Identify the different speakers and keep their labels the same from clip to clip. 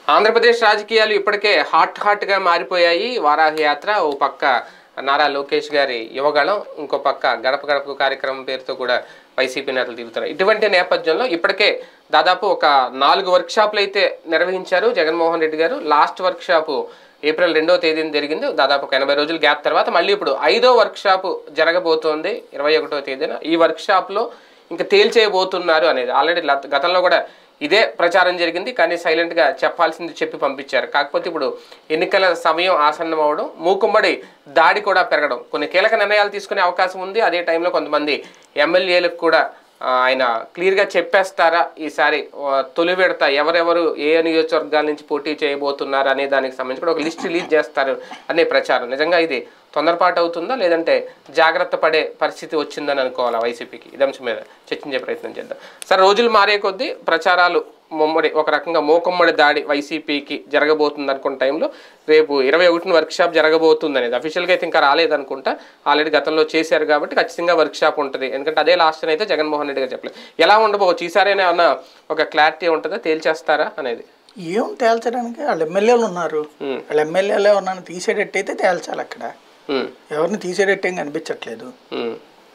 Speaker 1: ఆంధ్రప్రదేశ్ రాజకీయాలు ఇప్పటికే హాట్ హాట్గా మారిపోయాయి వారాహి యాత్ర ఓ పక్క నారా లోకేష్ గారి యువగళం ఇంకో పక్క గడప గడపకు కార్యక్రమం పేరుతో కూడా వైసీపీ నేతలు తిరుగుతున్నారు ఇటువంటి నేపథ్యంలో ఇప్పటికే దాదాపు ఒక నాలుగు వర్క్షాపులు అయితే నిర్వహించారు జగన్మోహన్ రెడ్డి గారు లాస్ట్ వర్క్షాపు ఏప్రిల్ రెండో తేదీన జరిగింది దాదాపు ఒక ఎనభై రోజుల గ్యాప్ తర్వాత మళ్ళీ ఇప్పుడు ఐదో వర్క్షాప్ జరగబోతోంది ఇరవై ఒకటో తేదీన ఈ వర్క్షాప్లో ఇంకా తేల్చేయబోతున్నారు అనేది ఆల్రెడీ గతంలో కూడా ఇదే ప్రచారం జరిగింది కానీ సైలెంట్గా చెప్పాల్సింది చెప్పి పంపించారు కాకపోతే ఇప్పుడు ఎన్నికల సమయం ఆసన్నం అవడం మూకుమ్మడి దాడి కూడా పెరగడం కొన్ని కీలక నిర్ణయాలు తీసుకునే అవకాశం ఉంది అదే టైంలో కొంతమంది ఎమ్మెల్యేలకు కూడా ఆ, ఆయన క్లియర్గా చెప్పేస్తారా ఈసారి ఆ, తొలి విడత ఎవరెవరు ఏ నియోజకవర్గాల నుంచి పోటీ చేయబోతున్నారు అనే దానికి సంబంధించి కూడా ఒక లిస్ట్ రిలీజ్ చేస్తారు అనే ప్రచారం నిజంగా ఇది తొందరపాటు అవుతుందా లేదంటే జాగ్రత్త పడే పరిస్థితి వచ్చిందని అనుకోవాలా వైసీపీకి ఇది అంశం మీద చర్చించే ప్రయత్నం చేద్దాం సార్ రోజులు మారే కొద్దీ ప్రచారాలు ముమ్మడి ఒక రకంగా మోకమ్మడి దాడి వైసీపీకి జరగబోతుంది అనుకున్న టైంలో రేపు ఇరవై ఒకటిన వర్క్షాప్ జరగబోతుంది అనేది అఫీషియల్గా అయితే ఇంకా రాలేదనుకుంటా ఆల్రెడీ గతంలో చేశారు కాబట్టి ఖచ్చితంగా వర్క్షాప్ ఉంటుంది ఎందుకంటే అదే లాస్ట్ అని అయితే జగన్మోహన్ రెడ్డి గారు చెప్పలేదు ఎలా ఉండబోవచ్చు ఈసారైనా ఏమన్నా ఒక క్లారిటీ ఉంటుందా తేల్చేస్తారా అనేది
Speaker 2: ఏం తేల్చడానికి వాళ్ళు ఎమ్మెల్యేలు ఉన్నారు
Speaker 1: Hmm.
Speaker 2: వాళ్ళు ఎమ్మెల్యేలే ఉన్నాను తీసేటట్టయితే తేల్చాలి అక్కడ
Speaker 1: ఉమ్,
Speaker 2: ఎవరిని తీసేటట్టు ఏం కనిపించట్లేదు
Speaker 1: ఉమ్,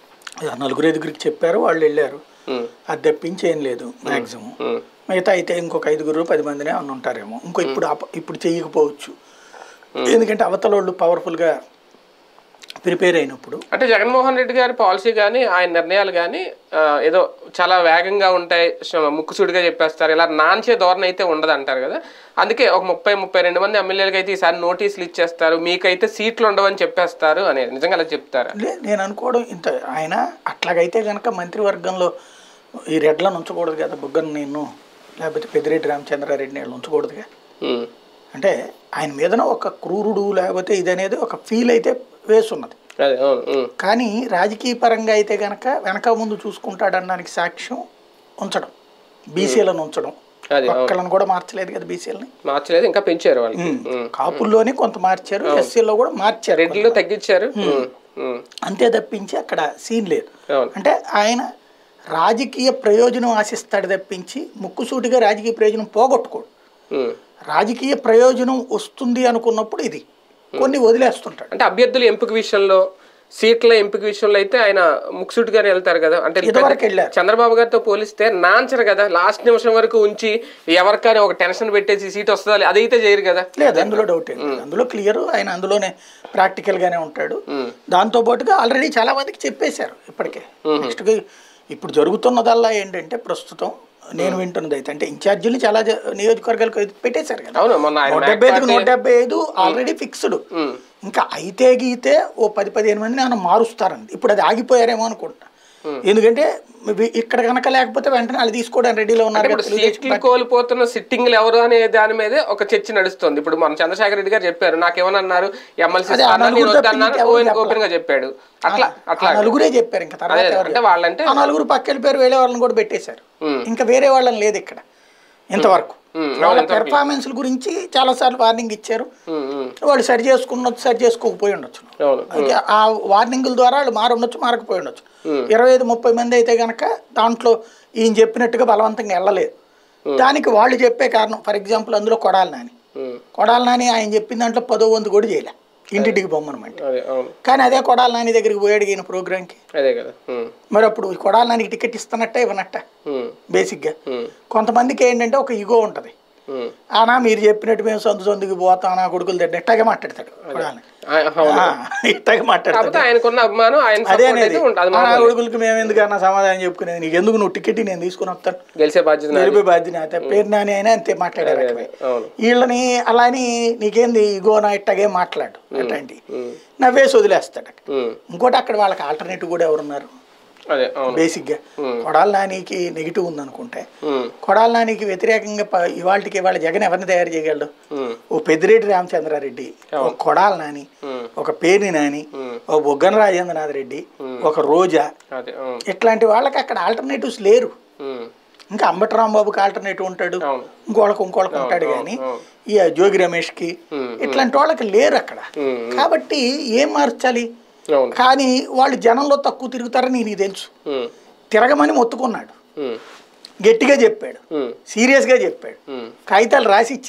Speaker 2: ఇక నలుగురు ఐదుగురికి చెప్పారు వాళ్ళు వెళ్ళారు
Speaker 1: ఉమ్,
Speaker 2: అది తప్పించి ఏం లేదు మ్యాక్సిమం
Speaker 1: ఉమ్,
Speaker 2: మిగతా అయితే ఇంకొక ఐదుగురు పది మందినే అని ఉంటారేమో ఇంకో ఇప్పుడు అప- ఇప్పుడు చేయకపోవచ్చు ఎందుకంటే అవతల వాళ్ళు పవర్ఫుల్గా ప్రిపేర్ అయినప్పుడు
Speaker 1: అంటే జగన్మోహన్ రెడ్డి గారి పాలసీ కానీ ఆయన నిర్ణయాలు కానీ ఏదో చాలా వేగంగా ఉంటాయి శ- ముక్కుసూడిగా చెప్పేస్తారు ఇలా నాంచే ధోరణి అయితే ఉండదు అంటారు కదా అందుకే ఒక ముప్పై ముప్పై రెండు మంది ఎమ్మెల్యేలకి అయితే ఈసారి నోటీసులు ఇచ్చేస్తారు మీకైతే సీట్లు ఉండవని చెప్పేస్తారు అనేది నిజంగా అలా చెప్తారా
Speaker 2: లే నేను అనుకోవడం ఇంత ఆయన అట్లాగైతే కనుక మంత్రివర్గంలో ఈ రెడ్లను ఉంచకూడదు కదా బుగ్గన నేను లేకపోతే పెద్దిరెడ్డి రామచంద్రారెడ్డిని వీళ్ళు ఉంచకూడదుగా
Speaker 1: ఉమ్,
Speaker 2: అంటే ఆయన మీదన ఒక క్రూరుడు లేకపోతే ఇది అనేది ఒక ఫీల్ అయితే వేసున్నది
Speaker 1: అదే అవును ఉమ్,
Speaker 2: కానీ రాజకీయ పరంగా అయితే కనుక వెనక ముందు చూసుకుంటాడనడానికి సాక్ష్యం ఉంచడం బీసీలను ఉంచడం
Speaker 1: అది అవును
Speaker 2: ఒక్కళ్ళని కూడా మార్చలేదు కదా బీసీలని
Speaker 1: మార్చలేదు ఇంకా పెంచారు వాళ్ళు ఉమ్.
Speaker 2: కాపుల్లోనే కొంత మార్చారు ఎస్సీలో కూడా మార్చారు
Speaker 1: రెడ్డిలో తగ్గించారు ఉమ్, ఉమ్,
Speaker 2: అంతే తప్పించి అక్కడ సీన్ లేదు
Speaker 1: అవును
Speaker 2: అంటే ఆయన రాజకీయ ప్రయోజనం ఆశిస్తాడు తప్పించి ముక్కుసూటిగా రాజకీయ ప్రయోజనం పోగొట్టుకోడు
Speaker 1: ఉమ్.
Speaker 2: రాజకీయ ప్రయోజనం వస్తుంది అనుకున్నప్పుడు ఇది కొన్ని వదిలేస్తుంటాడు
Speaker 1: అంటే అభ్యర్థుల ఎంపిక విషయంలో సీట్ల ఎంపిక విషయంలో అయితే ఆయన ముక్సుటిగానే వెళ్తారు కదా అంటే
Speaker 2: ఇదివరకు వెళ్ళారు
Speaker 1: చంద్రబాబు గారితో పోలిస్తే నాంచరు కదా లాస్ట్ నిమిషం వరకు ఉంచి ఎవరికైనా ఒక టెన్షన్ పెట్టేసి సీట్ వస్తుందా అదైతే చేయరు కదా
Speaker 2: లేదు అందులో డౌట్ ఏం లేదు. అందులో క్లియర్ ఆయన అందులోనే ప్రాక్టికల్ గానే ఉంటాడు దాంతో పాటుగా ఆల్రెడీ చాలా మందికి చెప్పేశారు ఇప్పటికే నెక్స్ట్ ఇప్పుడు జరుగుతున్నదల్లా ఏంటంటే ప్రస్తుతం నేను వింటున్నది అయితే అంటే ఇన్ఛార్జీలు చాలా జ- నియోజకవర్గాలకు అయితే పెట్టేశారు కదా
Speaker 1: అవును మొన్న ఆయన
Speaker 2: నూట డెబ్బై ఐదుకు నూట డెబ్బై ఐదు ఆల్రెడీ ఫిక్స్డ్
Speaker 1: ఉమ్,
Speaker 2: ఇంకా అయితే గీతే ఓ పది పదిహేను మందిని ఆయన మారుస్తారండి ఇప్పుడు అది ఆగిపోయారేమో అనుకుంటా ఎందుకంటే వి- ఇక్కడ కనుక లేకపోతే వెంటనే వాళ్ళు తీసుకోవడానికి రెడీలో ఉన్నారు
Speaker 1: ఇప్పుడు
Speaker 2: కదా తెలుగుదేశం
Speaker 1: సీట్లు కోల్పోతున్న సిట్టింగ్లు ఎవరు అనే దాని మీదే ఒక చర్చ నడుస్తుంది ఇప్పుడు మన చంద్రశేఖర రెడ్డి గారు చెప్పారు నాకేమన్నారు ఎమ్మెల్సీ
Speaker 2: అదే, ఆ నలుగురు తప్పించి
Speaker 1: వద్దన్నాను
Speaker 2: ఇంకెవరు చెప్పలా.
Speaker 1: ఓపెన్ గా చెప్పాడు అట్లా అట్లా
Speaker 2: ఆ నలుగురే చెప్పారు ఇంకా తర్వాత
Speaker 1: అదే,
Speaker 2: ఎవరు
Speaker 1: అంటే వాళ్ళంటే
Speaker 2: ఆ నలుగురు పక్కన పేరు వేరే వాళ్ళని కూడా పెట్టేశారు
Speaker 1: ఉమ్,
Speaker 2: ఇంకా వేరే వాళ్ళని లేదు ఇక్కడ ఇంతవరకు
Speaker 1: ఉమ్,
Speaker 2: వాళ్ళ పెర్ఫార్మెన్స్ గురించి చాలా సార్లు వార్నింగ్ ఇచ్చారు
Speaker 1: ఉమ్, ఉమ్,
Speaker 2: వాళ్ళు సరి చేసుకున్నది సరి చేసుకోకపోయి ఉండొచ్చు
Speaker 1: అవును
Speaker 2: అయితే ఆ వార్నింగుల ద్వారా వాళ్ళు మారి ఉండొచ్చు మారకపోయి ఉండొచ్చు ఇరవై ఐదు ముప్పై మంది అయితే కనుక దాంట్లో ఈయన చెప్పినట్టుగా బలవంతంగా వెళ్ళలేదు దానికి వాళ్ళు చెప్పే కారణం ఫర్ ఎగ్జాంపుల్ అందులో కొడాలి నాని
Speaker 1: ఉమ్,
Speaker 2: కొడాలి నాని ఆయన చెప్పిన దాంట్లో పదో వంతు కూడా చేయలే ఇంటింటికి బొమ్మనమాట
Speaker 1: అదే అవును
Speaker 2: కానీ అదే కొడాలి నాని దగ్గరికి పోయాడు ఈయన ప్రోగ్రామ్కి
Speaker 1: అదే కదా ఉమ్,
Speaker 2: మరి అప్పుడు కొడాలి నానికి టికెట్ ఇస్తున్నట్ట ఇవ్వనట్ట
Speaker 1: ఉమ్,
Speaker 2: బేసిక్గా
Speaker 1: ఉమ్,
Speaker 2: కొంతమందికి ఏంటంటే ఒక ఇగో ఉంటుంది
Speaker 1: ఉమ్.
Speaker 2: ఆనా మీరు చెప్పినట్టు మేము సొంత సొంతకి పోతాం నా కొడుకులు తిట్టిన ఇట్టాగే మాట్లాడతాడు కొడాలి
Speaker 1: ఆ, అవును
Speaker 2: ఆ, ఇట్టాగే మాట్లాడతాడు
Speaker 1: కాకపోతే ఆయనకున్న అభిమానం ఆయన
Speaker 2: అదే
Speaker 1: support
Speaker 2: అనేది
Speaker 1: అయితే ఉంటుంది అది
Speaker 2: ఆ నా
Speaker 1: మామూలే.
Speaker 2: కొడుకులకి మేము ఎందుకన్నా సమాధానం చెప్పుకునేది నీకు ఎందుకు నువ్వు టికెట్ నేను తీసుకుని వస్తాను
Speaker 1: గెలిచే బాధ్యత నాది.
Speaker 2: నిలిపే బాధ్యత అయితే పేరు నాని అయినా అంతే మాట్లాడారు
Speaker 1: అదే, అవును
Speaker 2: వీళ్ళని అలా అని నీకేంది ఇగో నా ఇట్టాగే మాట్లాడు అట్లాంటి
Speaker 1: ఉమ్,
Speaker 2: నవ్వేసి వదిలేస్తాడు
Speaker 1: ఉమ్,
Speaker 2: ఇంకోటి అక్కడ వాళ్ళకి ఆల్టర్నేటివ్ కూడా ఎవరున్నారు
Speaker 1: అదే అవును
Speaker 2: బేసిక్గా కొడాల నానికి నెగిటివ్ ఉందనుకుంటే
Speaker 1: ఉమ్,
Speaker 2: కొడాల నానికి వ్యతిరేకంగా ప- ఇవాళకి ఇవాళ జగన్ ఎవరిని తయారు చేయగలడు
Speaker 1: ఉమ్,
Speaker 2: ఓ పెద్దిరెడ్డి రామచంద్రారెడ్డి ఒక కొడాల నాని
Speaker 1: ఉమ్,
Speaker 2: ఒక పేర్ని నాని
Speaker 1: ఉమ్.
Speaker 2: ఓ బొగ్గన రాజేంద్రనాథ్ రెడ్డి ఒక రోజా
Speaker 1: అదే అవును
Speaker 2: ఇట్లాంటి వాళ్ళకి అక్కడ ఆల్టర్నేటివ్స్ లేరు
Speaker 1: ఉమ్,
Speaker 2: ఇంకా అంబటి రాంబాబుకి ఆల్టర్నేటివ్ ఉంటాడు
Speaker 1: అవును
Speaker 2: ఇంకోళ్ళకి ఇంకోళ్ళకి ఉంటాడు కానీ
Speaker 1: అవును.
Speaker 2: ఈ జోగి రమేష్కి
Speaker 1: ఉమ్,
Speaker 2: ఇట్లాంటి వాళ్ళకి లేరు అక్కడ
Speaker 1: ఉమ్,
Speaker 2: కాబట్టి ఏం మార్చాలి
Speaker 1: అవును
Speaker 2: కానీ వాళ్ళు జనంలో తక్కువ తిరుగుతారని నీకు తెలుసు
Speaker 1: ఉమ్,
Speaker 2: తిరగమని మొత్తుకున్నాడు
Speaker 1: ఉమ్,
Speaker 2: గట్టిగా చెప్పాడు
Speaker 1: ఉమ్,
Speaker 2: సీరియస్గా చెప్పాడు
Speaker 1: ఉమ్,
Speaker 2: కాగితాలు రాసి ఇచ్చాడు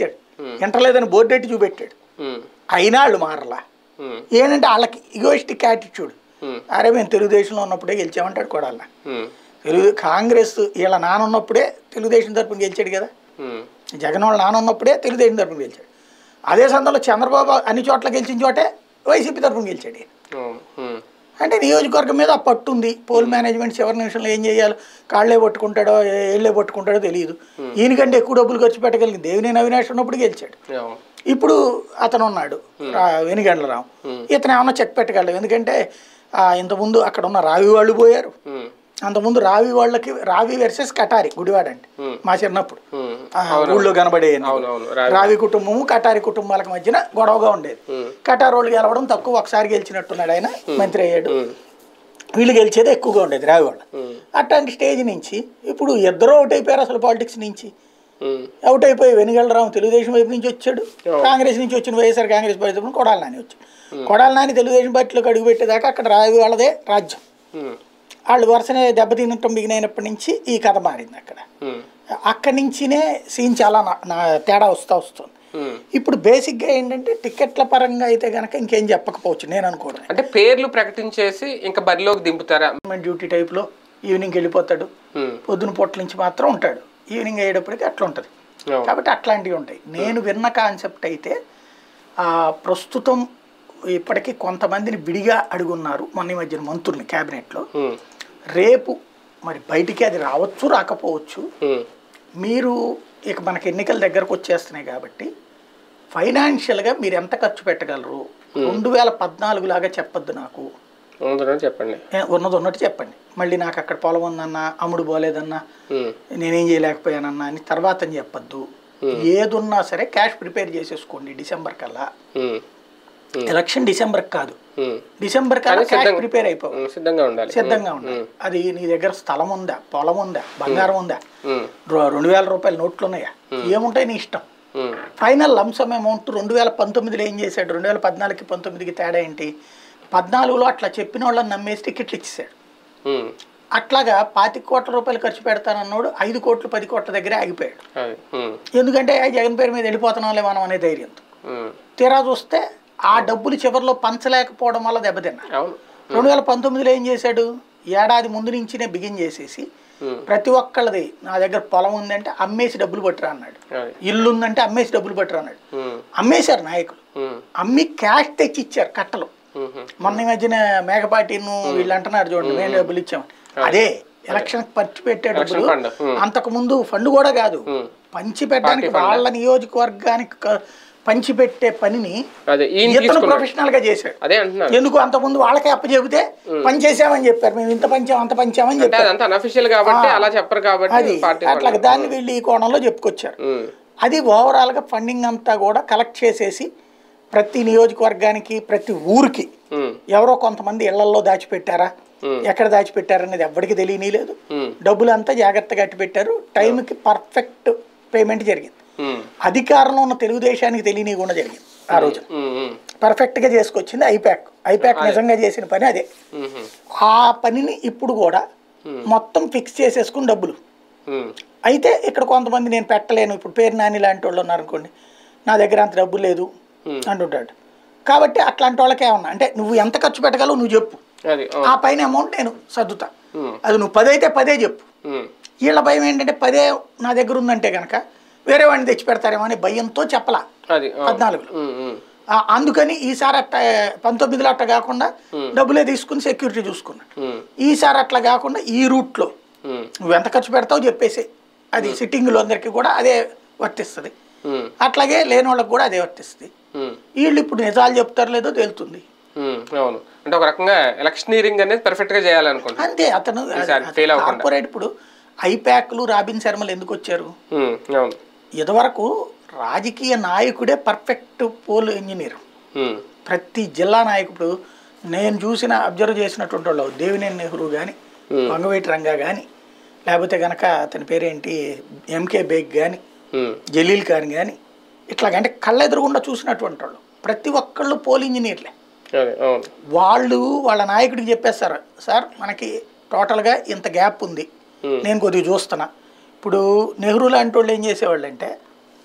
Speaker 2: ఇంటర్లేదని బోర్డు ఎట్టి చూపెట్టాడు
Speaker 1: ఉమ్,
Speaker 2: అయినా వాళ్ళు మారలా
Speaker 1: ఉమ్,
Speaker 2: ఏంటంటే వాళ్ళకి ఇగోయిస్టిక్ యాటిట్యూడ్
Speaker 1: ఉమ్,
Speaker 2: అరే మేము తెలుగుదేశంలో ఉన్నప్పుడే గెలిచామంటాడు కొడాల
Speaker 1: ఉమ్,
Speaker 2: తెలుగు కాంగ్రెస్ వీళ్ళ నాన్న ఉన్నప్పుడే తెలుగుదేశం తరపున గెలిచాడు కదా
Speaker 1: ఉమ్,
Speaker 2: జగన్ వాళ్ళ నాన్న ఉన్నప్పుడే తెలుగుదేశం తరపున గెలిచాడు అదే సందర్భంలో చంద్రబాబు అన్ని చోట్ల గెలిచిన చోటే వైసీపీ తరపున గెలిచాడు ఈయన.
Speaker 1: అవును, ఉమ్,
Speaker 2: అంటే నియోజకవర్గం మీద ఆ పట్టు ఉంది పోల్ మేనేజ్మెంట్ చివరి నిమిషంలో ఏం చేయాలో కాళ్ళే పట్టుకుంటాడో ఏళ్ళే పట్టుకుంటాడో తెలియదు ఈయనకంటే ఎక్కువ డబ్బులు ఖర్చు పెట్టగలిగింది దేవినేని అవినాష్ ఉన్నప్పుడు గెలిచాడు
Speaker 1: అవును,
Speaker 2: ఇప్పుడు అతను ఉన్నాడు రా- వెనుగండ్లరావు ఇతను ఏమన్నా చెక్ పెట్టగలడు ఎందుకంటే ఆ, ఇంతకుముందు అక్కడ ఉన్న రావి వాళ్ళు పోయారు
Speaker 1: ఉమ్,
Speaker 2: అంతకుముందు రావి వాళ్ళకి రావి వర్సెస్ కటారి గుడివాడ అంటే
Speaker 1: Hmm.
Speaker 2: మా చిన్నప్పుడు
Speaker 1: ఉమ్,
Speaker 2: ఆ, ఊళ్ళో కనబడే
Speaker 1: అవును అవును రా-
Speaker 2: రావి కుటుంబము కటారి కుటుంబాలకు మధ్యన గొడవగా ఉండేది
Speaker 1: Hmm.
Speaker 2: కటార్ వాళ్ళు గెలవడం తక్కువ ఒకసారి గెలిచినట్టున్నాడు ఆయన మంత్రి అయ్యాడు
Speaker 1: ఉమ్,
Speaker 2: వీళ్ళు గెలిచేది ఎక్కువగా ఉండేది రావి వాళ్ళు
Speaker 1: ఉమ్,
Speaker 2: అట్లాంటి స్టేజ్ నుంచి ఇప్పుడు ఇద్దరు అవుట్ అయిపోయారు అసలు పాలిటిక్స్ నుంచి
Speaker 1: ఉమ్,
Speaker 2: అవుట్ అయిపోయి వెనుగలరావు తెలుగుదేశం వైపు నుంచి వచ్చాడు కాంగ్రెస్ నుంచి వచ్చిన వైఎస్ఆర్ కాంగ్రెస్ పార్టీ తరపున కొడాలి నాని వచ్చాడు కొడాలి నాని తెలుగుదేశం పార్టీలోకి అడుగు పెట్టేదాకా అక్కడ రావి వాళ్ళదే రాజ్యం
Speaker 1: ఉమ్,
Speaker 2: వాళ్ళు వరుసనే దెబ్బతినటం బిగినైనప్పటి నుంచి ఈ కథ మారింది అక్కడ
Speaker 1: ఉమ్,
Speaker 2: అక్కడి నుంచినే సీన్ చాలా నా- నా తేడా వస్తూ వస్తుంది
Speaker 1: ఉమ్.
Speaker 2: ఇప్పుడు బేసిక్గా ఏంటంటే టికెట్ల పరంగా అయితే కనుక ఇంకేం చెప్పకపోవచ్చు నేను అనుకోవడం
Speaker 1: అంటే పేర్లు ప్రకటించేసి ఇంకా బరిలోకి దింపుతారా
Speaker 2: గవర్నమెంట్ డ్యూటీ టైప్లో ఈవినింగ్ వెళ్ళిపోతాడు
Speaker 1: ఉమ్,
Speaker 2: పొద్దున పూట్ల నుంచి మాత్రం ఉంటాడు ఈవినింగ్ అయ్యేటప్పటికి అట్లా ఉంటుంది
Speaker 1: అవును.
Speaker 2: కాబట్టి అట్లాంటివి ఉంటాయి నేను విన్న కాన్సెప్ట్ అయితే ఆ, ప్రస్తుతం ఇప్పటికీ కొంతమందిని విడిగా అడుగున్నారు మొన్న ఈ మధ్యన మంత్రుల్ని క్యాబినెట్లో
Speaker 1: ఉమ్,
Speaker 2: రేపు మరి బయటికి అది రావచ్చు రాకపోవచ్చు
Speaker 1: ఉమ్,
Speaker 2: మీరు ఇక మనకి ఎన్నికల దగ్గరకు వచ్చేస్తున్నాయి కాబట్టి ఫైనాన్షియల్గా మీరు ఎంత ఖర్చు పెట్టగలరు రెండు వేల పద్నాలుగు లాగా చెప్పొద్దు నాకు
Speaker 1: ఉందని చెప్పండి
Speaker 2: ఏ, ఉన్నది ఉన్నట్టు చెప్పండి మళ్ళీ నాకు అక్కడ పొలం ఉందన్నా అమ్ముడు పోలేదన్నా
Speaker 1: ఉమ్,
Speaker 2: నేనేం చేయలేకపోయానన్నా అని తర్వాత అని చెప్పొద్దు ఏదున్నా సరే క్యాష్ ప్రిపేర్ చేసేసుకోండి డిసెంబర్ కల్లా
Speaker 1: ఉమ్,
Speaker 2: ఎలక్షన్ డిసెంబర్ కాదు
Speaker 1: ఉమ్,
Speaker 2: డిసెంబర్ కల్లా క్యాష్ ప్రిపేర్ అయిపోవాలి
Speaker 1: ఉమ్, సిద్ధంగా ఉండాలి
Speaker 2: సిద్ధంగా ఉండాలి అది నీ దగ్గర స్థలం ఉందా పొలం ఉందా బంగారం ఉందా
Speaker 1: ఉమ్,
Speaker 2: రొ- రెండు వేల రూపాయల నోట్లు ఉన్నాయా ఏముంటాయి నీ ఇష్టం
Speaker 1: ఉమ్,
Speaker 2: ఫైనల్ లంసమ్ అమౌంట్ రెండు వేల పంతొమ్మిదిలో ఏం చేశాడు రెండు వేల పద్నాలుగుకి పంతొమ్మిదికి తేడా ఏంటి పద్నాలుగులో అట్లా చెప్పిన వాళ్ళని నమ్మేసి టికెట్లు ఇచ్చేసాడు
Speaker 1: ఉమ్,
Speaker 2: అట్లాగా పాతిక కోట్ల రూపాయలు ఖర్చు పెడతానన్నాడు ఐదు కోట్లు పది కోట్ల దగ్గరే ఆగిపోయాడు
Speaker 1: అది ఉమ్,
Speaker 2: ఎందుకంటే "ఆ జగన్ పేరు మీద వెళ్ళిపోతున్నాంలే మనం అనే ధైర్యంతో
Speaker 1: ఉమ్,
Speaker 2: తీరా చూస్తే ఆ డబ్బులు చివరిలో పంచలేకపోవడం వల్ల దెబ్బతిన్నారు
Speaker 1: అవును
Speaker 2: రెండు వేల పంతొమ్మిదిలో ఏం చేశాడు ఏడాది ముందు నుంచినే బిగిన్ చేసేసి
Speaker 1: ఉమ్,
Speaker 2: ప్రతి ఒక్కళ్ళది నా దగ్గర పొలం ఉందంటే అమ్మేసి డబ్బులు పట్టురా అన్నాడు
Speaker 1: అది
Speaker 2: ఇల్లు ఉందంటే అమ్మేసి డబ్బులు పట్టురా అన్నాడు
Speaker 1: ఉమ్,
Speaker 2: అమ్మేశారు నాయకులు
Speaker 1: ఉమ్,
Speaker 2: అమ్మి క్యాష్ తెచ్చి ఇచ్చారు కట్టలు
Speaker 1: ఉమ్,
Speaker 2: మొన్న ఈ మధ్యన మేకపాటిను వీళ్ళు అంటున్నారు చూడండి మేము డబ్బులు ఇచ్చాం అదే ఎలక్షన్ ఖర్చు పెట్టే డబ్బులు
Speaker 1: ఫండ్ ఉమ్,
Speaker 2: అంతకు ముందు ఫండ్ కూడా కాదు
Speaker 1: ఉమ్.
Speaker 2: పంచి పెట్టడానికి వాళ్ళ నియోజకవర్గానికి క- పంచి పెట్టే పనిని
Speaker 1: అదే ఈయన
Speaker 2: ఇతను
Speaker 1: తీసుకున్నాడు
Speaker 2: ప్రొఫెషనల్ గా చేశాడు
Speaker 1: అదే అంటున్నారు
Speaker 2: ఎందుకు అంతకుముందు వాళ్ళకే అప్పచెబితే పని చేసామని చెప్పారు మేము ఇంత పంచాం అంత పంచామని
Speaker 1: అంటే
Speaker 2: చెప్పారు
Speaker 1: అదంతా అనఫిషియల్ కాబట్టి అలా చెప్పరు కాబట్టి
Speaker 2: అది
Speaker 1: పార్టీ
Speaker 2: అట్లా దాన్ని వీళ్ళు ఈ కోణంలో చెప్పుకొచ్చారు
Speaker 1: ఉమ్,
Speaker 2: అది ఓవరాల్గా ఫండింగ్ అంతా కూడా కలెక్ట్ చేసేసి ప్రతి నియోజకవర్గానికి ప్రతి ఊరికి
Speaker 1: ఉమ్,
Speaker 2: ఎవరో కొంతమంది ఇళ్లల్లో దాచిపెట్టారా
Speaker 1: Hmm.
Speaker 2: ఎక్కడ దాచిపెట్టారనేది ఎవ్వడికి తెలియనీలేదు
Speaker 1: ఉమ్,
Speaker 2: డబ్బులు అంతా జాగ్రత్తగా కట్టి పెట్టారు టైంకి పర్ఫెక్ట్ పేమెంట్ జరిగింది
Speaker 1: ఉమ్,
Speaker 2: అధికారంలో ఉన్న తెలుగుదేశానికి తెలియని కూడా జరిగింది ఆ రోజు
Speaker 1: ఉమ్, ఉమ్,
Speaker 2: పర్ఫెక్ట్గా చేసుకొచ్చింది ఐప్యాక్ ఐప్యాక్ నిజంగా చేసిన పని అదే
Speaker 1: ఉమ్, ఉమ్,
Speaker 2: ఆ పనిని ఇప్పుడు కూడా మొత్తం ఫిక్స్ చేసేసుకుని డబ్బులు
Speaker 1: ఉమ్,
Speaker 2: అయితే ఇక్కడ కొంతమంది నేను పెట్టలేను ఇప్పుడు పేరు నాని లాంటి వాళ్ళు ఉన్నారు అనుకోండి నా దగ్గర అంత డబ్బు లేదు అంటుంటాడు కాబట్టి అట్లాంటి వాళ్ళకి ఏమన్నా అంటే నువ్వు ఎంత ఖర్చు పెట్టగలవు నువ్వు చెప్పు
Speaker 1: అది అవును.
Speaker 2: ఆ పైన అమౌంట్ నేను సర్దుతా
Speaker 1: ఉమ్,
Speaker 2: అది నువ్వు పది అయితే పదే చెప్పు
Speaker 1: ఉమ్,
Speaker 2: వీళ్ళ భయం ఏంటంటే పదే నా దగ్గర ఉందంటే కనుక వేరే వాడిని తెచ్చి పెడతారేమో అని భయంతో చెప్పలా
Speaker 1: అది అవును.
Speaker 2: పద్నాలుగులో
Speaker 1: ఉమ్, ఉమ్,
Speaker 2: ఆ, అందుకని ఈసారి అట్ట పంతొమ్మిదిలో అట్ట కాకుండా డబ్బులే తీసుకుని సెక్యూరిటీ చూసుకున్నాడు
Speaker 1: ఉమ్,
Speaker 2: ఈసారి అట్లా కాకుండా ఈ రూట్లో
Speaker 1: ఉమ్,
Speaker 2: నువ్వు ఎంత ఖర్చు పెడతావు చెప్పేసి అది సిట్టింగ్లో అందరికీ కూడా అదే వర్తిస్తుంది
Speaker 1: ఉమ్,
Speaker 2: అట్లాగే లేని వాళ్ళకి కూడా అదే వర్తిస్తుంది
Speaker 1: ఉమ్,
Speaker 2: వీళ్ళు ఇప్పుడు నిజాలు చెప్తారో లేదో తేలుతుంది
Speaker 1: ఉమ్, అవును అంటే ఒక రకంగా ఎలక్షనీరింగ్ అనేది పర్ఫెక్ట్ గా చేయాలనుకుంటా
Speaker 2: అంతే అతను
Speaker 1: ఈసారి fail అవ్వకుండా.
Speaker 2: కార్పొరేట్ ఇప్పుడు ఐప్యాక్లు రాబిన్ శర్మలు ఎందుకు వచ్చారు
Speaker 1: ఉమ్, అవును
Speaker 2: ఇదివరకు రాజకీయ నాయకుడే పర్ఫెక్ట్ పోల్ ఇంజనీర్
Speaker 1: ఉమ్,
Speaker 2: ప్రతి జిల్లా నాయకుడు నేను చూసిన అబ్జర్వ్ చేసినటువంటి వాళ్ళు దేవినేని నెహ్రూ కానీ వంగవేటి రంగా కానీ లేకపోతే కనుక అతని పేరేంటి ఎంకే బేగ్ కానీ
Speaker 1: ఉమ్,
Speaker 2: జలీల్ ఖాన్ కానీ ఇట్లాగంటే కళ్ళెదురుగుండా చూసినటువంటి వాళ్ళు ప్రతి ఒక్కళ్ళు పోల్ ఇంజనీర్లే
Speaker 1: అదే అవును
Speaker 2: వాళ్ళు వాళ్ళ నాయకుడికి చెప్పేస్తారు సార్ మనకి టోటల్గా ఇంత గ్యాప్ ఉంది
Speaker 1: Hmm.
Speaker 2: నేను కొద్దిగా చూస్తున్నా ఇప్పుడు నెహ్రూ లాంటి వాళ్ళు ఏం చేసేవాళ్ళు అంటే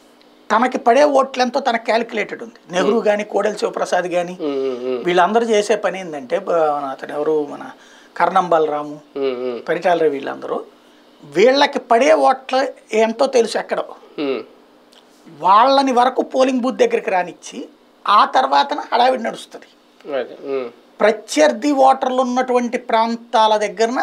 Speaker 2: తనకి పడే ఓట్లెంతో తనకు క్యాలిక్యులేటెడ్ ఉంది నెహ్రూ కానీ కోడెల శివప్రసాద్ కానీ
Speaker 1: ఉమ్, ఉమ్, ఉమ్,
Speaker 2: వీళ్ళందరూ చేసే పని ఏంటంటే బ- అతను ఎవరు మన కర్ణం బలరాము
Speaker 1: ఉమ్, ఉమ్,
Speaker 2: పరిటాల రవి వీళ్ళందరూ వీళ్ళకి పడే ఓట్ల ఎంతో తెలుసు ఎక్కడ
Speaker 1: ఉమ్,
Speaker 2: వాళ్ళని వరకు పోలింగ్ బూత్ దగ్గరికి రానిచ్చి ఆ తర్వాతన హడావిడి నడుస్తుంది
Speaker 1: అదే ఉమ్,
Speaker 2: ప్రత్యర్థి ఓటర్లు ఉన్నటువంటి ప్రాంతాల దగ్గరన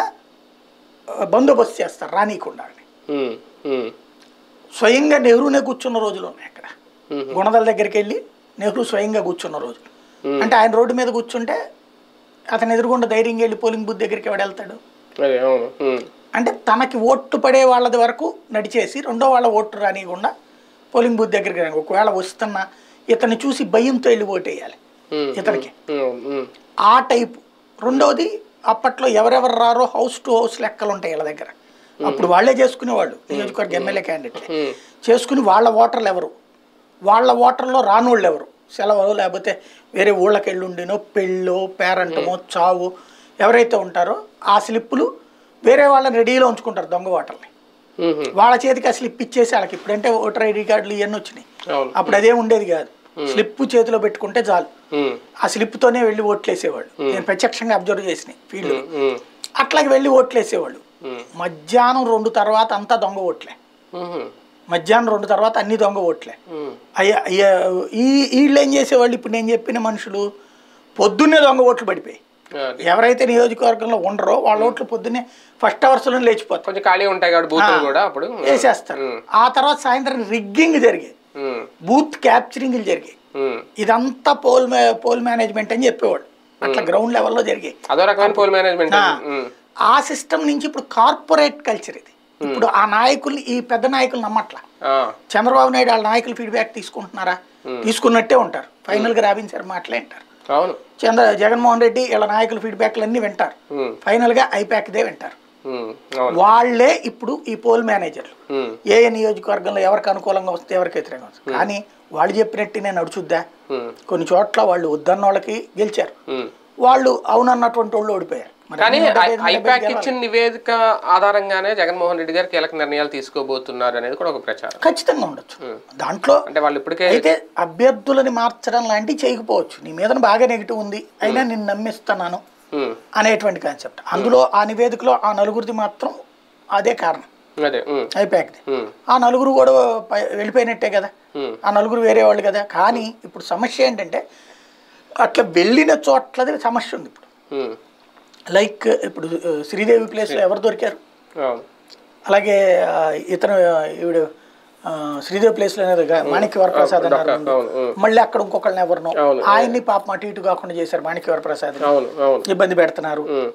Speaker 2: ఆ, బందోబస్తు చేస్తారు రానీయకుండా
Speaker 1: ఉమ్, ఉమ్,
Speaker 2: స్వయంగా నెహ్రూనే కూర్చున్న రోజులు ఉన్నాయి అక్కడ
Speaker 1: మ్మ్.
Speaker 2: గుణదల దగ్గరికి వెళ్ళి నెహ్రూ స్వయంగా కూర్చున్న రోజులు
Speaker 1: మ్మ్.
Speaker 2: అంటే ఆయన రోడ్డు మీద కూర్చుంటే అతను ఎదురుగుండా ధైర్యంగా వెళ్ళి పోలింగ్ బూత్ దగ్గరికి ఎవడు వెళ్తాడు
Speaker 1: అదే అవును ఉమ్,
Speaker 2: అంటే తనకి ఓట్లు పడే వాళ్ళది వరకు నడిచేసి రెండో వాళ్ళ ఓట్లు రానియకుండా పోలింగ్ బూత్ దగ్గరికి రాని ఒకవేళ వస్తున్నా ఇతన్ని చూసి భయంతో వెళ్ళి ఓటేయాలి
Speaker 1: ఉమ్,
Speaker 2: ఇతనికి
Speaker 1: ఉమ్, ఉమ్,
Speaker 2: ఆ టైపు రెండవది అప్పట్లో ఎవరెవరు రారో హౌస్ టు హౌస్ లెక్కలు ఉంటాయి వీళ్ళ దగ్గర అప్పుడు వాళ్ళే చేసుకునేవాళ్ళు నియోజకవర్గ ఎమ్మెల్యే క్యాండిడేట్
Speaker 1: ఉమ్,
Speaker 2: చేసుకుని వాళ్ళ ఓటర్లు ఎవరు వాళ్ళ ఓటర్లో రానోళ్ళు ఎవరు సెలవు లేకపోతే వేరే ఊళ్ళకి వెళ్ళి ఉండినో పెళ్ళో పేరంటమో చావు ఎవరైతే ఉంటారో ఆ స్లిప్పులు వేరే వాళ్ళని రెడీలో ఉంచుకుంటారు దొంగ ఓటర్ని
Speaker 1: ఉమ్, ఉమ్,
Speaker 2: వాళ్ళ చేతికి ఆ స్లిప్ ఇచ్చేసి వాళ్ళకి ఇప్పుడంటే ఓటర్ ఐడి కార్డులు ఇవన్నీ వచ్చినాయి
Speaker 1: అవును
Speaker 2: అప్పుడు అదే ఉండేది కాదు స్లిప్ చేతిలో పెట్టుకుంటే చాలు
Speaker 1: ఉమ్,
Speaker 2: ఆ స్లిప్తోనే వెళ్ళి ఓట్లేసేవాళ్ళు నేను ప్రత్యక్షంగా అబ్జర్వ్ చేసినాయి ఫీల్డ్
Speaker 1: ఉమ్, ఉమ్,
Speaker 2: అట్లాగే వెళ్ళి ఓట్లేసేవాళ్ళు
Speaker 1: ఉమ్,
Speaker 2: మధ్యాహ్నం రెండు తర్వాత అంతా దొంగ ఓట్లే
Speaker 1: ఉమ్,
Speaker 2: మధ్యాహ్నం రెండు తర్వాత అన్ని దొంగ ఓట్లే
Speaker 1: ఉమ్,
Speaker 2: అయ్యా అయ్యా ఈ వీళ్ళు ఏం చేసేవాళ్ళు ఇప్పుడు నేను చెప్పిన మనుషులు పొద్దున్నే దొంగ ఓట్లు పడిపోయి
Speaker 1: అది.
Speaker 2: ఎవరైతే నియోజకవర్గంలో ఉండరో వాళ్ళ ఓట్లు పొద్దున్నే ఫస్ట్ అవర్స్లో లేచిపోతారు
Speaker 1: కొంచెం ఖాళీ ఉంటాయి కాబట్టి బూతులు కూడా అప్పుడు
Speaker 2: వేసేస్తారు ఆ తర్వాత సాయంత్రం రిగ్గింగ్ జరిగాయి
Speaker 1: ఉమ్,
Speaker 2: బూత్ క్యాప్చరింగ్లు జరిగాయి
Speaker 1: ఉమ్.
Speaker 2: ఇదంతా పోల్ మే- పోల్ మేనేజ్మెంట్ అని చెప్పేవాళ్ళు అట్లా గ్రౌండ్ లెవెల్లో జరిగాయి
Speaker 1: అదో రకమైన పోల్ మేనేజ్మెంట్
Speaker 2: ఆ. ఆ సిస్టమ్ నుంచి ఇప్పుడు కార్పొరేట్ కల్చర్ ఇది ఇప్పుడు ఆ నాయకుల్ని ఈ పెద్ద నాయకులు నమ్మట్లా చంద్రబాబు నాయుడు వాళ్ళ నాయకులు ఫీడ్బ్యాక్ తీసుకుంటున్నారా తీసుకున్నట్టే ఉంటారు ఫైనల్గా రాబిన్సార్ మాటలే అంటారు
Speaker 1: అవును
Speaker 2: చంద్ర జగన్మోహన్ రెడ్డి వీళ్ళ నాయకుల ఫీడ్బ్యాక్లు అన్నీ వింటారు
Speaker 1: ఉమ్,
Speaker 2: ఫైనల్గా ఐప్యాక్దే వింటారు
Speaker 1: ఉమ్, అవును
Speaker 2: వాళ్ళే ఇప్పుడు ఈ పోల్ మేనేజర్లు
Speaker 1: ఉమ్,
Speaker 2: ఏ ఏ నియోజకవర్గంలో ఎవరికి అనుకూలంగా వస్తే ఎవరికి వ్యతిరేకంగా వస్తుంది కానీ వాళ్ళు చెప్పినట్టునే నడుచుద్దా
Speaker 1: ఉమ్,
Speaker 2: కొన్ని చోట్ల వాళ్ళు వద్దన్న వాళ్ళకి గెలిచారు
Speaker 1: ఉమ్.
Speaker 2: వాళ్ళు అవునన్నటువంటి వాళ్ళు ఓడిపోయారు మరి
Speaker 1: కానీ
Speaker 2: అన్ని డెబ్బై ఐదు, డెబ్బై
Speaker 1: ఐపాక్
Speaker 2: గెలవాలి.
Speaker 1: ఇచ్చిన నివేదిక ఆధారంగానే జగన్మోహన్ రెడ్డి గారు కీలక నిర్ణయాలు తీసుకోబోతున్నారు అనేది కూడా ఒక ప్రచారం
Speaker 2: ఖచ్చితంగా ఉండొచ్చు దాంట్లో
Speaker 1: అంటే వాళ్ళు ఇప్పటికే
Speaker 2: అయితే అభ్యర్థులని మార్చడం లాంటివి చేయకపోవచ్చు నీ మీద బాగా నెగిటివ్ ఉంది అయినా నేను నమ్మిస్తున్నాను
Speaker 1: ఉమ్,
Speaker 2: అనేటువంటి కాన్సెప్ట్ అందులో ఆ నివేదికలో ఆ నలుగురిది మాత్రం అదే కారణం
Speaker 1: అదే ఉమ్,
Speaker 2: ఐపాక్ది
Speaker 1: ఉమ్,
Speaker 2: ఆ నలుగురు కూడా పై- వెళ్ళిపోయినట్టే కదా
Speaker 1: ఉమ్,
Speaker 2: ఆ నలుగురు వేరే వాళ్ళు కదా కానీ ఇప్పుడు సమస్య ఏంటంటే అట్లా వెళ్ళిన చోట్లది సమస్య ఉంది ఇప్పుడు
Speaker 1: ఉమ్,
Speaker 2: లైక్ ఇప్పుడు ఆ, శ్రీదేవి ప్లేస్లో ఎవరు దొరికారు
Speaker 1: అవును
Speaker 2: అలాగే ఆ, ఇతను ఆ, ఈవిడ ఆ, శ్రీదేవి ప్లేస్లో అనేది గా- మాణిక్య వరప్రసాద్ అన్నారు ముందు.
Speaker 1: అవును ఉమ్,
Speaker 2: మళ్ళీ అక్కడ ఇంకొకళ్ళని ఎవరినో
Speaker 1: అవును.
Speaker 2: ఆయన్ని పాపం అటు ఇటు కాకుండా చేశారు మాణిక్య వరప్రసాద్
Speaker 1: అవును అవును
Speaker 2: ఇబ్బంది పెడుతున్నారు
Speaker 1: ఉమ్,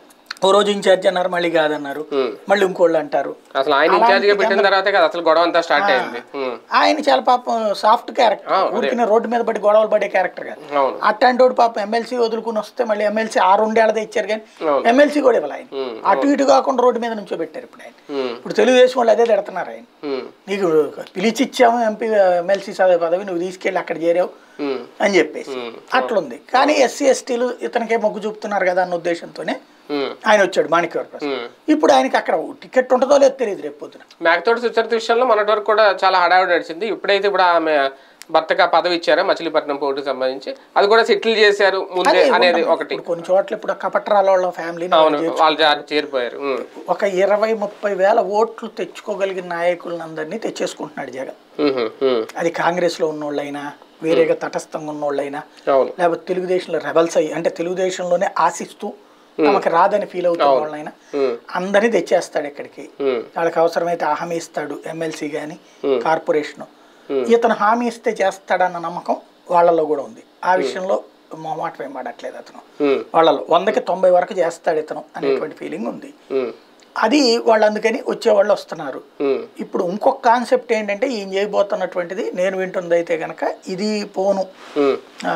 Speaker 2: ఓ రోజు ఇన్ఛార్జ్ అన్నారు మళ్ళీ కాదన్నారు
Speaker 1: ఉమ్.
Speaker 2: మళ్ళీ ఇంకోళ్ళు అంటారు
Speaker 1: అసలు ఆయన ఇన్ఛార్జ్ గా పెట్టిన తర్వాతే కదా అసలు గొడవ అంతా స్టార్ట్ అయింది ఉమ్,
Speaker 2: ఆయన చాలా పాపం సాఫ్ట్ క్యారెక్టర్ ఊరికిన రోడ్డు మీద పడి గొడవలు పడే క్యారెక్టర్ కాదు
Speaker 1: అవును
Speaker 2: అట్లాంటి వాడు పాపం ఎమ్మెల్సీ వదులుకుని వస్తే మళ్ళీ ఎమ్మెల్సీ ఆ రెండేళ్ళదే ఇచ్చారు కానీ
Speaker 1: అవును.
Speaker 2: ఎమ్మెల్సీ కూడా ఇవ్వాలి ఆయన
Speaker 1: ఉమ్,
Speaker 2: అటు ఇటు కాకుండా రోడ్డు మీద నుంచో పెట్టారు ఇప్పుడు ఆయన
Speaker 1: ఉమ్,
Speaker 2: ఇప్పుడు తెలుగుదేశం వాళ్ళు అదే తిడుతున్నారు ఆయన
Speaker 1: ఉమ్,
Speaker 2: నీకు పిలిచిచ్చాము ఎంపీ ఎమ్మెల్సీ పదవి నువ్వు తీసుకెళ్ళి అక్కడ చేరావు
Speaker 1: ఉమ్,
Speaker 2: అని చెప్పేసి
Speaker 1: ఉమ్.
Speaker 2: అట్లుంది కానీ ఎస్సీ ఎస్టీలు ఇతనికే మొగ్గు చూపుతున్నారు కదా అన్న ఉద్దేశంతోనే
Speaker 1: ఉమ్,
Speaker 2: ఆయన వచ్చాడు మాణిక్య ప్రసాద్
Speaker 1: ఉమ్.
Speaker 2: ఇప్పుడు ఆయనకి అక్కడ టికెట్ ఉంటుందో లేదో తెలియదు రేపు పొద్దున
Speaker 1: మేకతోటి సుచరిత విషయంలో మొన్నటి వరకు కూడా చాలా హడావిడి నడిచింది ఇప్పుడైతే ఇప్పుడు ఆమె భర్తగా పదవి ఇచ్చారు మచిలీపట్నం పోటీకి సంబంధించి అది కూడా సెటిల్ చేశారు ముందే
Speaker 2: అదే
Speaker 1: అనేది
Speaker 2: ఉండదు.
Speaker 1: ఒకటి
Speaker 2: ఇప్పుడు కొన్ని చోట్ల ఇప్పుడు కపట్రాల వాళ్ళ ఫ్యామిలీని
Speaker 1: అవును వాళ్ళు జా- చేరిపోయారు ఉమ్,
Speaker 2: ఒక ఇరవై ముప్పై వేల ఓట్లు తెచ్చుకోగలిగిన నాయకులను అందరినీ తెచ్చేసుకుంటున్నాడు జగన్
Speaker 1: ఉహు, ఉమ్,
Speaker 2: అది కాంగ్రెస్లో ఉన్నోళ్ళైనా వేరేగా తటస్థంగా ఉన్నోళ్ళైనా
Speaker 1: అవును
Speaker 2: లేకపోతే తెలుగుదేశంలో రెబల్స్ అయ్యి అంటే తెలుగుదేశంలోనే ఆశిస్తూ తమకు రాదని ఫీల్ అవుతున్న వాళ్ళైనా
Speaker 1: ఉమ్,
Speaker 2: అందరినీ తెచ్చేస్తాడు ఇక్కడికి
Speaker 1: ఉమ్,
Speaker 2: వాళ్ళకి అవసరమైతే ఆ హామీ ఇస్తాడు ఎమ్మెల్సీ కానీ
Speaker 1: Hmm.
Speaker 2: Corporation
Speaker 1: Hmm.
Speaker 2: ఇతను హామీ ఇస్తే చేస్తాడన్న నమ్మకం వాళ్ళలో కూడా ఉంది ఆ విషయంలో మొహమాట ఏం పడట్లేదు అతను
Speaker 1: ఉమ్,
Speaker 2: వాళ్ళలో వందకి తొంభై వరకు చేస్తాడు ఇతను అనేటువంటి ఫీలింగ్ ఉంది
Speaker 1: ఉమ్,
Speaker 2: అది వాళ్ళు అందుకని వచ్చేవాళ్ళు వస్తున్నారు
Speaker 1: ఉమ్,
Speaker 2: ఇప్పుడు ఇంకొక కాన్సెప్ట్ ఏంటంటే ఈయన చేయబోతున్నటువంటిది నేను వింటుంది అయితే కనుక ఇది పోను
Speaker 1: ఉమ్,
Speaker 2: ఆ,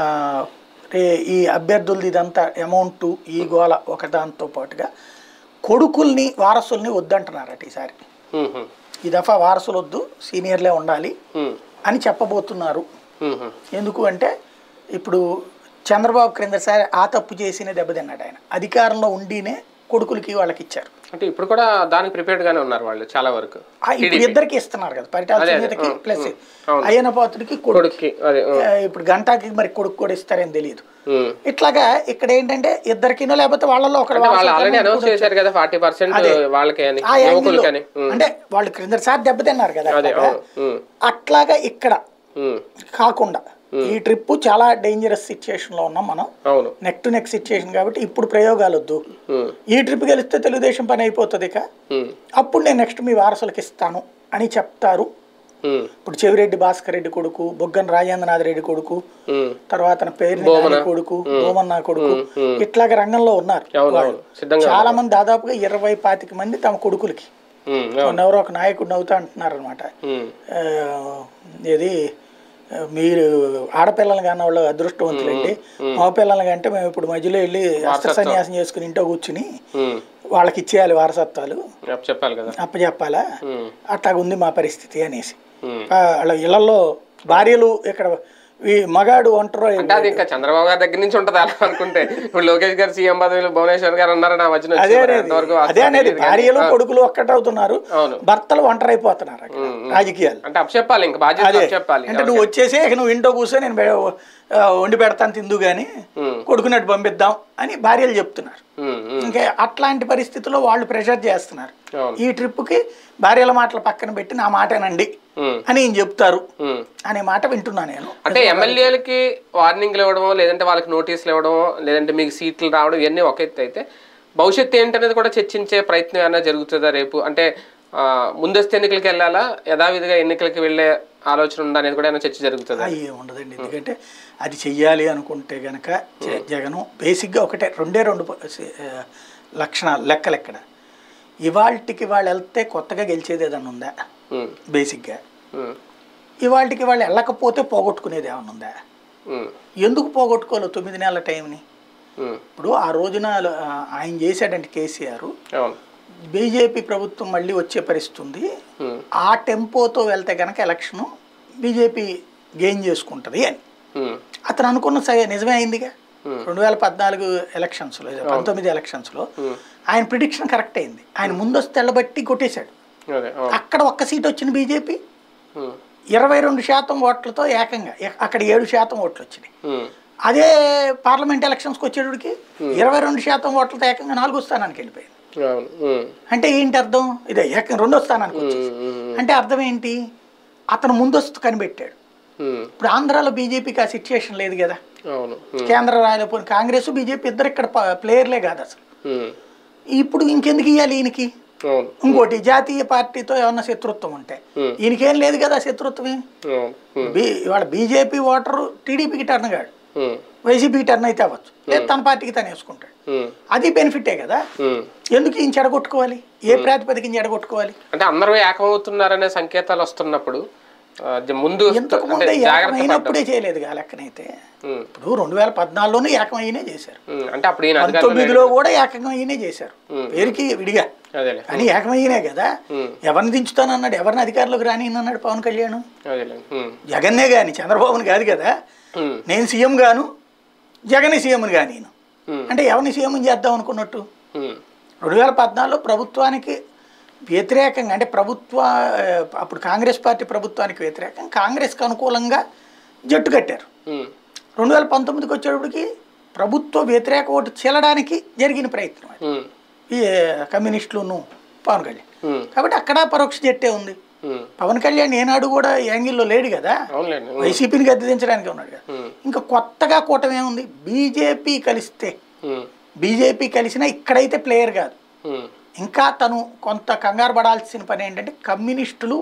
Speaker 2: రే- ఈ అభ్యర్థులది ఇదంతా అమౌంట్ ఈ గోల ఒక దాంతో పాటుగా కొడుకుల్ని వారసుల్ని వద్దంటున్నారట ఈసారి
Speaker 1: ఉహు,
Speaker 2: ఈ దఫా వారసులు వద్దు సీనియర్లే ఉండాలి
Speaker 1: ఉమ్,
Speaker 2: అని చెప్పబోతున్నారు
Speaker 1: ఉహు,
Speaker 2: ఎందుకు అంటే ఇప్పుడు చంద్రబాబు క్రిందసారి ఆ తప్పు చేసినే దెబ్బతిన్నాడు ఆయన అధికారంలో ఉండినే కొడుకులకి వాళ్ళకి ఇచ్చారు
Speaker 1: అంటే ఇప్పుడు కూడా దానికి ప్రిపేర్డ్ గానే ఉన్నారు వాళ్ళు చాలా వరకు
Speaker 2: ఆ, ఇప్పుడు ఇద్దరికి ఇస్తున్నారు కదా పరిటాల సునీతకి ప్లస్
Speaker 1: అవును.
Speaker 2: అయ్యన పాత్రకి కొడుకు
Speaker 1: కొడుక్కి అదే ఉమ్,
Speaker 2: ఆ, ఇప్పుడు గంటాకి మరి కొడుకు కూడా ఇస్తారని తెలియదు
Speaker 1: ఉమ్.
Speaker 2: ఇట్లాగా ఇక్కడ ఏంటంటే ఇద్దరికినో లేకపోతే వాళ్ళలో ఒకరు
Speaker 1: అంటే వాళ్ళు ఆల్రెడీ అనౌన్స్ చేశారు కదా ఫార్టీ పర్సెంట్ వాళ్ళకే అని
Speaker 2: ఆ యాంగిల్లో
Speaker 1: యువకులకని ఉమ్,
Speaker 2: అంటే వాళ్ళు క్రిందసారి దెబ్బతిన్నారు కదా
Speaker 1: అదే
Speaker 2: అట్లాగా.
Speaker 1: అవును ఉమ్,
Speaker 2: అట్లాగా ఇక్కడ
Speaker 1: ఉమ్,
Speaker 2: కాకుండా ఈ ట్రిప్ చాలా డేంజరస్ సిచ్యుయేషన్ లో ఉన్నాం మనం
Speaker 1: అవును
Speaker 2: నెక్ టు నెక్ సిచ్యుయేషన్ కాబట్టి ఇప్పుడు ప్రయోగాలు వద్దు
Speaker 1: ఉమ్,
Speaker 2: ఈ ట్రిప్ గెలిస్తే తెలుగుదేశం పని అయిపోతుంది ఇక
Speaker 1: ఉమ్,
Speaker 2: అప్పుడు నేను నెక్స్ట్ మీ వారసులకు ఇస్తాను అని చెప్తారు
Speaker 1: ఉమ్,
Speaker 2: ఇప్పుడు చెవిరెడ్డి భాస్కర్ రెడ్డి కొడుకు బొగ్గన రాజేంద్రనాథ్ రెడ్డి కొడుకు
Speaker 1: ఉమ్.
Speaker 2: తర్వాత తన పేరు కొడుకు బోమన్న కొడుకు ఇట్లాగ రంగంలో ఉన్నారు
Speaker 1: అవును అవును సిద్ధంగా
Speaker 2: చాలా మంది దాదాపుగా ఇరవై పాతిక మంది తమ కొడుకులకి
Speaker 1: ఉమ్, అవును
Speaker 2: మొన్న ఎవరో ఒక నాయకుడు నవ్వుతా అంటున్నారు అనమాట
Speaker 1: ఉమ్,
Speaker 2: ఇది ఆ, మీరు ఆడపిల్లలు కానీ వాళ్ళు అదృష్టవంతులండి మగపిల్లలు కంటే మేము ఇప్పుడు మధ్యలో వెళ్ళి అస్త్ర సన్యాసం చేసుకుని ఇంట్లో కూర్చుని
Speaker 1: ఉమ్.
Speaker 2: వాళ్ళకి ఇచ్చేయాలి వారసత్వాలు
Speaker 1: అప్ చెప్పాలి కదా
Speaker 2: అప్పచెప్పాలా
Speaker 1: ఉమ్,
Speaker 2: అట్లాగ ఉంది మా పరిస్థితి అనేసి
Speaker 1: ఉమ్.
Speaker 2: ఆ, వాళ్ళ ఇళ్లలో భార్యలు ఇక్కడ ఈ మగాడు ఒంటరో
Speaker 1: అంటే అది ఇంకా చంద్రబాబు గారి దగ్గర నుంచి ఉంటది అలా అనుకుంటే ఇప్పుడు లోకేష్ గారు సీఎం పదవిలో భువనేశ్వర్ గారు అన్నారు నా మధ్యన వచ్చి
Speaker 2: అదే
Speaker 1: మరి
Speaker 2: అనేది
Speaker 1: అంతవరకు
Speaker 2: అదే అనేది భార్యలు కొడుకులు ఒక్కటవుతున్నారు
Speaker 1: అవును
Speaker 2: భర్తలు ఒంటరైపోతున్నారు అక్కడ రాజకీయాలు
Speaker 1: అంటే అప్ చెప్పాలి ఇంకా బాధ్యత అప్ చెప్పాలి
Speaker 2: అంటే నువ్వు వచ్చేసి ఇక నువ్వు ఇంట్లో కూర్చొని నేను బె- ఆ, వండి పెడతాను తిందు కానీ
Speaker 1: ఉమ్,
Speaker 2: కొడుకునట్టు పంపిద్దాం అని భార్యలు చెప్తున్నారు
Speaker 1: ఉమ్, ఉమ్,
Speaker 2: ఇంకా అట్లాంటి పరిస్థితుల్లో వాళ్ళు ప్రెషర్ చేస్తున్నారు
Speaker 1: అవును
Speaker 2: ఈ ట్రిప్కి భార్యల మాటలు పక్కన పెట్టి నా మాటేనండి
Speaker 1: ఉమ్,
Speaker 2: అని ఈయన చెప్తారు
Speaker 1: ఉమ్.
Speaker 2: అనే మాట వింటున్నా నేను
Speaker 1: అంటే ఎమ్మెల్యేలకి వార్నింగ్లు ఇవ్వడమో లేదంటే వాళ్ళకి నోటీసులు ఇవ్వడమో లేదంటే మీకు సీట్లు రావడం ఇవన్నీ ఒక ఎత్తు అయితే భవిష్యత్తు ఏంటనేది కూడా చర్చించే ప్రయత్నం ఏమైనా జరుగుతుందా రేపు అంటే ఆ, ముందస్తు ఎన్నికలకి వెళ్ళాలా యథావిధిగా ఎన్నికలకి వెళ్ళే ఆలోచన ఉందా అనేది కూడా ఏమైనా చర్చ జరుగుతుందా
Speaker 2: అయ్యే ఉండదండి ఎందుకంటే అది చెయ్యాలి అనుకుంటే గనక జ- జగను బేసిక్గా ఒకటే రెండే రెండు ప- సే- ఆ, లక్షణాలు లెక్కలు ఎక్కడ ఇవాళకి వాళ్ళు వెళ్తే కొత్తగా గెలిచేది ఏదన్నా ఉందా
Speaker 1: ఉమ్,
Speaker 2: బేసిక్గా
Speaker 1: ఉమ్,
Speaker 2: ఇవాళకి వాళ్ళు వెళ్ళకపోతే పోగొట్టుకునేది ఏమన్నా ఉందా
Speaker 1: ఉమ్,
Speaker 2: ఎందుకు పోగొట్టుకోవాలి తొమ్మిది నెలల టైంని
Speaker 1: ఉమ్.
Speaker 2: ఇప్పుడు ఆ రోజున ఆ, ఆయన చేశాడంటే కేసీఆర్
Speaker 1: అవును
Speaker 2: బీజేపీ ప్రభుత్వం మళ్ళీ వచ్చే పరిస్థితి ఉంది
Speaker 1: ఉమ్,
Speaker 2: ఆ టెంపోతో వెళ్తే కనుక ఎలక్షను బీజేపీ గెయిన్ చేసుకుంటుంది అని
Speaker 1: ఉమ్,
Speaker 2: అతను అనుకున్న స- నిజమే అయిందిగా
Speaker 1: Hmm.
Speaker 2: రెండు వేల పద్నాలుగు ఎలక్షన్స్లో పంతొమ్మిది ఎలక్షన్స్లో
Speaker 1: ఉమ్.
Speaker 2: ఆయన ప్రిడిక్షన్ కరెక్ట్ అయింది ఆయన ముందొస్తే తెల్లబట్టి కొట్టేశాడు
Speaker 1: అదే అవును
Speaker 2: అక్కడ ఒక్క సీట్ వచ్చింది బీజేపీ
Speaker 1: ఉమ్,
Speaker 2: ఇరవై రెండు శాతం ఓట్లతో ఏకంగా ఎ- అక్కడ ఏడు శాతం ఓట్లు వచ్చినాయి
Speaker 1: ఉమ్,
Speaker 2: అదే పార్లమెంట్ ఎలక్షన్స్కి వచ్చేటికి ఇరవై రెండు శాతం ఓట్లతో ఏకంగా నాలుగో స్థానానికి వెళ్ళిపోయింది
Speaker 1: అవును ఉమ్,
Speaker 2: అంటే ఏంటి అర్థం ఇదే ఏకంగా రెండో స్థానానికి వచ్చేసి
Speaker 1: ఉమ్, ఉమ్,
Speaker 2: అంటే అర్థం ఏంటి అతను ముందస్తు కనిపెట్టాడు
Speaker 1: ఉమ్,
Speaker 2: ఇప్పుడు ఆంధ్రాలో బీజేపీకి ఆ సిచ్యుయేషన్ లేదు కదా
Speaker 1: అవును ఉమ్,
Speaker 2: కేంద్ర రాయలపోయిన కాంగ్రెస్ బీజేపీ ఇద్దరు ఇక్కడ ప- ప్లేయర్లే కాదు అసలు
Speaker 1: ఉమ్,
Speaker 2: ఇప్పుడు ఇంకెందుకు ఇవ్వాలి ఈయనకి
Speaker 1: అవును
Speaker 2: ఇంకోటి జాతీయ పార్టీతో ఏమన్నా శత్రుత్వం ఉంటే
Speaker 1: Hmm.
Speaker 2: ఈయనకేం లేదు కదా శత్రుత్వమే
Speaker 1: అవును ఉమ్,
Speaker 2: బీ ఇవాళ బీజేపీ ఓటరు టీడీపీకి టర్న్ కాడు
Speaker 1: ఉమ్,
Speaker 2: వైసీపీకి టర్న్ అయితే అవ్వచ్చు లేదు తన పార్టీకి తను వేసుకుంటాడు
Speaker 1: ఉమ్,
Speaker 2: అది బెనిఫిటే కదా
Speaker 1: ఉమ్.
Speaker 2: ఎందుకు ఈయన చెడగొట్టుకోవాలి ఏ ప్రాతిపదికన చెడగొట్టుకోవాలి
Speaker 1: అంటే అందరూ ఏకమవుతున్నారనే సంకేతాలు వస్తున్నప్పుడు ఆ, జ- ముందు
Speaker 2: ఇంతకు
Speaker 1: అంటే
Speaker 2: ముందే
Speaker 1: జాగ్రత్త పడ్డం
Speaker 2: ఏకమైనప్పుడే చేయలేదు ఆ లెక్కనైతే
Speaker 1: ఉమ్,
Speaker 2: ఇప్పుడు రెండు వేల పద్నాలుగులోనే ఏకమయ్యనే చేశారు
Speaker 1: ఉమ్, అంటే అప్పుడు ఈయన అధికారంలో
Speaker 2: పంతొమ్మిదిలో కూడా ఏకమయ్యనే చేశారు
Speaker 1: Hmm.
Speaker 2: పేరుకి విడిగా
Speaker 1: అదేలే
Speaker 2: కానీ ఏకమయ్యనే కదా
Speaker 1: ఉమ్,
Speaker 2: ఎవరిని దించుతానన్నాడు ఎవరిని అధికారంలోకి రాని అన్నాడు పవన్ కళ్యాణ్
Speaker 1: అదేలే ఉమ్,
Speaker 2: జగన్నే కానీ చంద్రబాబుని కాదు కదా
Speaker 1: ఉమ్,
Speaker 2: నేను సీఎం గాను జగన్ సీఎంని కానీ నేను
Speaker 1: ఉమ్,
Speaker 2: అంటే ఎవరిని సీఎం చేద్దాం అనుకున్నట్టు
Speaker 1: ఉమ్,
Speaker 2: రెండు వేల పద్నాలుగులో ప్రభుత్వానికి వ్యతిరేకంగా అంటే ప్రభుత్వ ఆ, అప్పుడు కాంగ్రెస్ పార్టీ ప్రభుత్వానికి వ్యతిరేకంగా కాంగ్రెస్కి అనుకూలంగా జట్టు కట్టారు
Speaker 1: ఉమ్,
Speaker 2: రెండు వేల పంతొమ్మిదికి వచ్చేటప్పటికి ప్రభుత్వ వ్యతిరేక ఓటు చీలడానికి జరిగిన ప్రయత్నం అది.
Speaker 1: ఉమ్,
Speaker 2: ఈ కమ్యూనిస్టులను పవన్ కళ్యాణ్
Speaker 1: ఉమ్,
Speaker 2: కాబట్టి అక్కడ పరోక్ష జట్టే ఉంది
Speaker 1: ఉమ్,
Speaker 2: పవన్ కళ్యాణ్ ఏనాడు కూడా యాంగిల్లో లేడు కదా
Speaker 1: అవునులేండి ఉమ్,
Speaker 2: వైసీపీని గద్దెదించడానికి ఉన్నాడు కదా
Speaker 1: ఉమ్,
Speaker 2: ఇంకా కొత్తగా కూటమి ఏముంది బీజేపీ కలిస్తే
Speaker 1: ఉమ్,
Speaker 2: బీజేపీ కలిసినా ఇక్కడైతే ప్లేయర్ కాదు
Speaker 1: ఉమ్,
Speaker 2: ఇంకా తను కొంత కంగారు పడాల్సిన పని ఏంటంటే కమ్యూనిస్టులు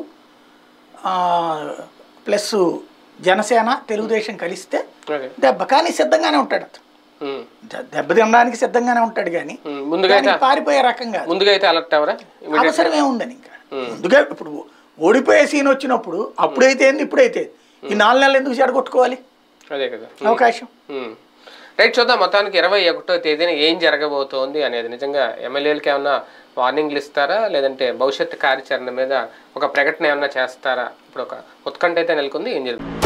Speaker 2: ఆ, ప్లస్ జనసేన తెలుగుదేశం కలిస్తే
Speaker 1: అదే
Speaker 2: దెబ్బ కానీ సిద్ధంగానే ఉంటాడు అతను
Speaker 1: ఉమ్,
Speaker 2: ద- దెబ్బ తినడానికి సిద్ధంగానే ఉంటాడు కానీ
Speaker 1: ఉమ్, ముందుగా అయితే
Speaker 2: దానికి పారిపోయే రకం కాదు
Speaker 1: ముందుగా అయితే అలర్ట్ ఎవరా
Speaker 2: అవసరం ఏముందని ఇంకా ముందుగా ఇప్పుడు ఓడిపోయే సీన్ వచ్చినప్పుడు అప్పుడైతే ఏంది ఇప్పుడైతే ఏంది. ఈ నాలుగు నెలలు ఎందుకు చెడగొట్టుకోవాలి
Speaker 1: అదే కదా
Speaker 2: అవకాశం
Speaker 1: ఉమ్. రైట్ చూద్దాం మొత్తానికి ఇరవై ఒకటో తేదీన ఏం జరగబోతోంది అనేది నిజంగా ఎమ్మెల్యేలకి ఏమన్నా వార్నింగ్లు ఇస్తారా లేదంటే భవిష్యత్ కార్యాచరణ మీద ఒక ప్రకటన ఏమన్నా చేస్తారా ఇప్పుడు ఒక ఉత్కంఠ అయితే నెలకొంది ఏం జరుగుతుంది